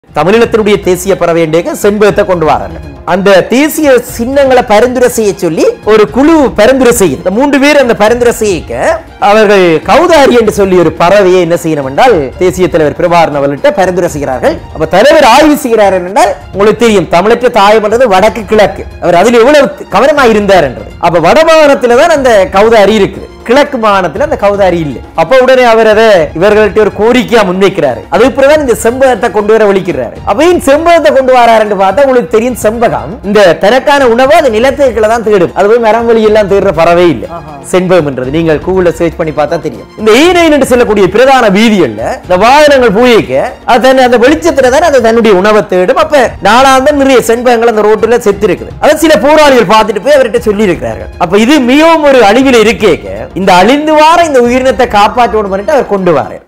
தமிழினத்தினுடைய தேசிய பறவை என்றேக்க செண்பகத்தை கொண்டு வராங்க அந்த தேசிய சின்னங்களை பரிந்துரை செய்ய சொல்லி ஒரு குழு பரிந்துரை செய்யுது இந்த மூன்று பேர் அந்த பரிந்துரை செய்யக்க அவர்கள் கௌதாரி என்று சொல்லி ஒரு பறவையை என்ன செய்யணும் என்றால் தேசிய தலைவர் பிரபாகரன் அவர்கள்ட்ட பரிந்துரை செய்கிறார்கள் அப்ப தலைவர் ஆய்வு செய்கிறார் என்றால் உங்களுக்கு தெரியும் தமிழற்ற தாயம் என்றது வடக்கு கிழக்கு அவர் அதில் எவ்வளவு கவனமா இருந்தார் என்றது அப்ப வடமாகாணத்துல தான் அந்த கௌதாரி இருக்குது கிழக்கு மாகாணத்துல அந்த கௌதாரி இல்லை அப்ப உடனே அவர் அதை இவர்கள்ட்ட ஒரு கோரிக்கையா முன்வைக்கிறாரு அது பிறகுதான் இந்த செம்பகத்தை கொண்டு வர ஒழிக்கிறாரு அப்ப ஏன் செம்பகத்தை கொண்டு வராருன்னு பார்த்தா உங்களுக்கு தெரியும் செம்பகம் இந்த தனக்கான உணவை அது நிலத்துக்குள்ள தான் தேடும் அது போய் மரம் வழி எல்லாம் தேடுற பறவை இல்லை செண்பகம் என்றது நீங்கள் கூகுள்ல சர்ச் பண்ணி பார்த்தா தெரியும் இந்த ஈரைன் என்று சொல்லக்கூடிய பிரதான வீதிகள்ல இந்த வாகனங்கள் பூயிக்க அது தன் அந்த வெளிச்சத்துல தான் அது தன்னுடைய உணவை தேடும் அப்ப நாளாந்த நிறைய செண்பகங்கள் அந்த ரோட்டுல செத்து இருக்குது அதை சில போராளிகள் பார்த்துட்டு போய் அவர்கிட்ட சொல்லி இருக்கிறார்கள் அப்ப இது மிகவும் ஒரு அழிவில் இருக்கேக்க இந்த அழிந்து வார இந்த உயிரினத்தை காப்பாற்றணும் பண்ணிட்டு அவர் கொண்டு வாரு